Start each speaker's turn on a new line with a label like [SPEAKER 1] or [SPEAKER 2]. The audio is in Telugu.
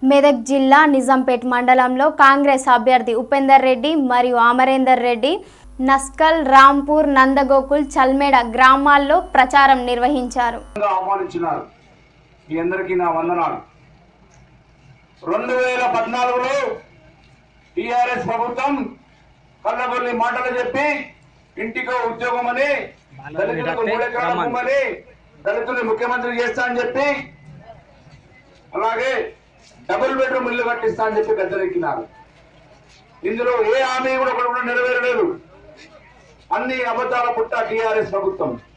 [SPEAKER 1] మెదక్ జిల్లా నిజాంపేట్ మండలంలో కాంగ్రెస్ అభ్యర్థి ఉపేందర్ రెడ్డి మరియు అమరేందర్ రెడ్డి నస్కల్ రాంపూర్ నందగోకుల్ చల్మేడ గ్రామాల్లో ప్రచారం నిర్వహించారు
[SPEAKER 2] గా ఆహ్వానించినారు మీ అందరికీ నా వందనాలు రెండు వేల పద్నాలుగులో టిఆర్ఎస్ ప్రభుత్వం కళ్ళబొల్లి మాటలు చెప్పి ఇంటికో ఉద్యోగం అని దళితులకు మూడెకరాల భూమని దళితుల్ని ముఖ్యమంత్రి చేస్తా అని చెప్పి అలాగే డబుల్ బెడ్రూమ్ ఇల్లు కట్టిస్తా అని చెప్పి గద్దెనెక్కినారు ఇందులో ఏ హామీ కూడా ఒకటి కూడా నెరవేరలేదు అన్ని అబద్ధాల పుట్ట టిఆర్ఎస్ ప్రభుత్వం